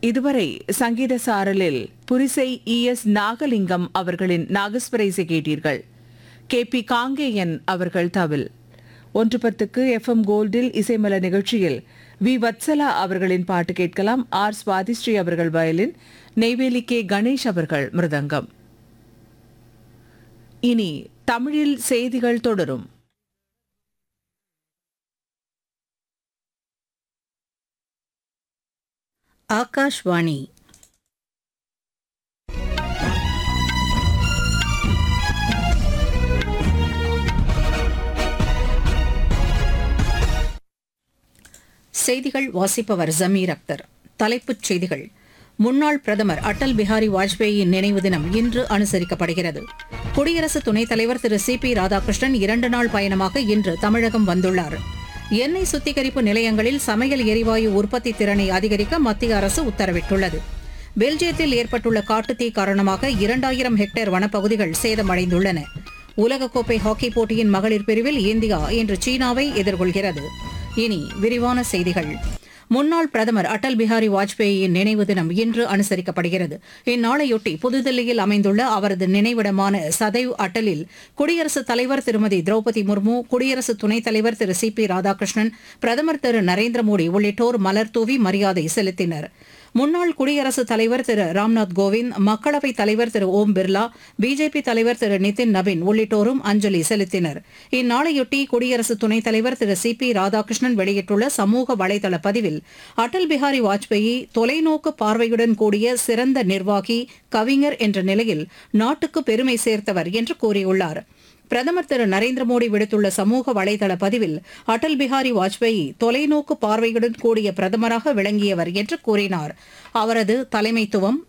இதுவரை சங்கீத சாரலில் புரிசை E S Nagalingam அவர்களின் நாகஸ்வரைசை கேட்டீர்கள் கே பி காங்கேயன் அவர்கள் தவில் ஒன்று பத்துக்கு எஃப்எம் கோல்டில் இசைமல நிகழ்ச்சியில் வி வத்சலா அவர்களின் பாட்டு கேட்கலாம் ஆர் சுவாதிஸ்ரீ அவர்கள் வயலின் நெய்வேலி கே கணேஷ் அவர்கள் மிருதங்கம் இனி தமிழில் செய்திகள் தொடரும் ஆகாஷ்வாணி செய்திகள் வாசிப்பவர் ஜமீர் அக்தர் தலைப்புச் செய்திகள் முன்னாள் பிரதமர் அடல் பிஹாரி வாஜ்பேயியின் நினைவு தினம் இன்று அனுசரிக்கப்படுகிறது குடியரசு துணைத் தலைவர் திரு சி பி ராதாகிருஷ்ணன் இரண்டு நாள் பயணமாக இன்று தமிழகம் வந்துள்ளார் எண்ணெய் சுத்திகரிப்பு நிலையங்களில் சமையல் எரிவாயு உற்பத்தி திறனை அதிகரிக்க மத்திய அரசு உத்தரவிட்டுள்ளது பெல்ஜியத்தில் ஏற்பட்டுள்ள காட்டுத்தீ காரணமாக இரண்டாயிரம் ஹெக்டேர் வனப்பகுதிகள் சேதமடைந்துள்ளன உலகக்கோப்பை ஹாக்கி போட்டியின் மகளிர் பிரிவில் இந்தியா இன்று சீனாவை எதிர்கொள்கிறது இனி விரிவான செய்திகள் முன்னாள் பிரதமர் அடல் பிஹாரி வாஜ்பேயியின் நினைவு தினம் இன்று அனுசரிக்கப்படுகிறது இந்நாளையொட்டி புதுதில்லியில் அமைந்துள்ள அவரது நினைவிடமான சதைவ் அட்டலில் குடியரசுத் தலைவர் திருமதி திரௌபதி முர்மு குடியரசு துணைத் தலைவர் திரு சி பி ராதாகிருஷ்ணன் பிரதமர் திரு நரேந்திர மோடி உள்ளிட்டோர் மலர்தூவி மரியாதை செலுத்தினர் முன்னாள் குடியரசுத் தலைவர் திரு ராம்நாத் கோவிந்த் மக்களவைத் தலைவர் திரு ஓம் பிர்லா பிஜேபி தலைவர் திரு நிதின் நபின் உள்ளிட்டோரும் அஞ்சலி செலுத்தினர் இந்நாளையொட்டி குடியரசு துணைத் தலைவர் திரு சி பி ராதாகிருஷ்ணன் வெளியிட்டுள்ள சமூக வலைதள பதிவில் அடல் பிஹாரி வாஜ்பேயி தொலைநோக்கு பார்வையுடன் கூடிய சிறந்த நிர்வாகி கவிஞர் என்ற நிலையில் நாட்டுக்கு பெருமை சேர்த்தவர் என்று கூறியுள்ளார் பிரதமர் திரு நரேந்திர மோடி விடுத்துள்ள சமூக வலைதள பதிவில் அடல் பிஹாரி வாஜ்பேயி தொலைநோக்கு பார்வையுடன் கூடிய பிரதமராக விளங்கியவர் என்று கூறினார் அவரது தலைமைத்துவம்